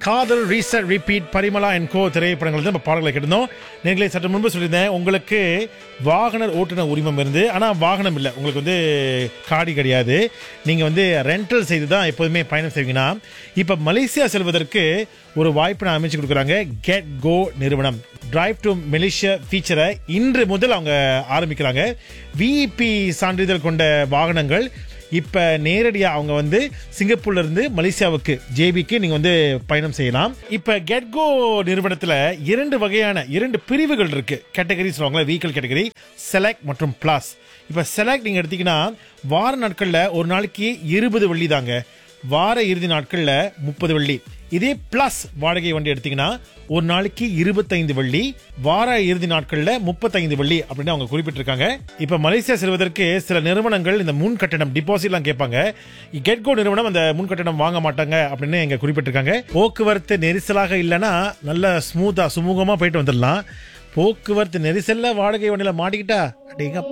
காதல் reset repeat Parimala and co திரைப்படங்கள் நம்ம பாடல்களை கேட்டிருந்தோம் நீங்களே சற்று முன்பு சொல்லியிருந்தேன் உங்களுக்கு வாகனர் ஓட்டுநர் உரிமம் இருந்து ஆனால் வாகனம் இல்லை உங்களுக்கு வந்து காடி கிடையாது நீங்கள் வந்து ரெண்டல் செய்து தான் எப்போதுமே பயணம் செய்வீங்கன்னா இப்போ மலேசியா செல்வதற்கு ஒரு வாய்ப்பு நான் அமைச்சு கொடுக்குறாங்க கெட் கோ நிறுவனம் டிரைவ் டு மலேசியா ஃபீச்சரை இன்று முதல் அவங்க ஆரம்பிக்கிறாங்க விஇபி சான்றிதழ் கொண்ட வாகனங்கள் இப்போ நேரடியாக அவங்க வந்து சிங்கப்பூர்ல இருந்து மலேசியாவுக்கு ஜேபிக்கு நீங்கள் வந்து பயணம் செய்யலாம் இப்போ கெட்கோ நிறுவனத்தில் இரண்டு வகையான இரண்டு பிரிவுகள் இருக்கு கேட்டகரி சொல்லுவாங்களா வெஹிக்கல் கேட்டகரி செலக்ட் மற்றும் பிளாஸ் இப்போ செலக்ட் நீங்கள் எடுத்தீங்கன்னா வார நாட்களில் ஒரு நாளைக்கு இருபது வெள்ளி தாங்க வார இறுதி நாட்களில் முப்பது வெள்ளி இதே பிளஸ் வாடகை வண்டி எடுத்தீங்கன்னா ஒரு நாளைக்கு இருபத்தைந்து வெள்ளி வார இறுதி நாட்களில் முப்பத்தைந்து வெள்ளி அப்படின்னு அவங்க குறிப்பிட்டிருக்காங்க இப்போ மலேசியா செல்வதற்கு சில நிறுவனங்கள் இந்த முன் கட்டணம் டிபாசிட்லாம் கேட்பாங்க கெட்கோ நிறுவனம் அந்த முன் கட்டணம் வாங்க மாட்டாங்க அப்படின்னு எங்க குறிப்பிட்டிருக்காங்க போக்குவரத்து நெரிசலாக இல்லைன்னா நல்ல ஸ்மூத்தா சுமூகமா போயிட்டு வந்துடலாம் போக்குவரத்து நெரிசல்ல வாடகை வண்டியில மாட்டிக்கிட்டா அடேங்கப்பா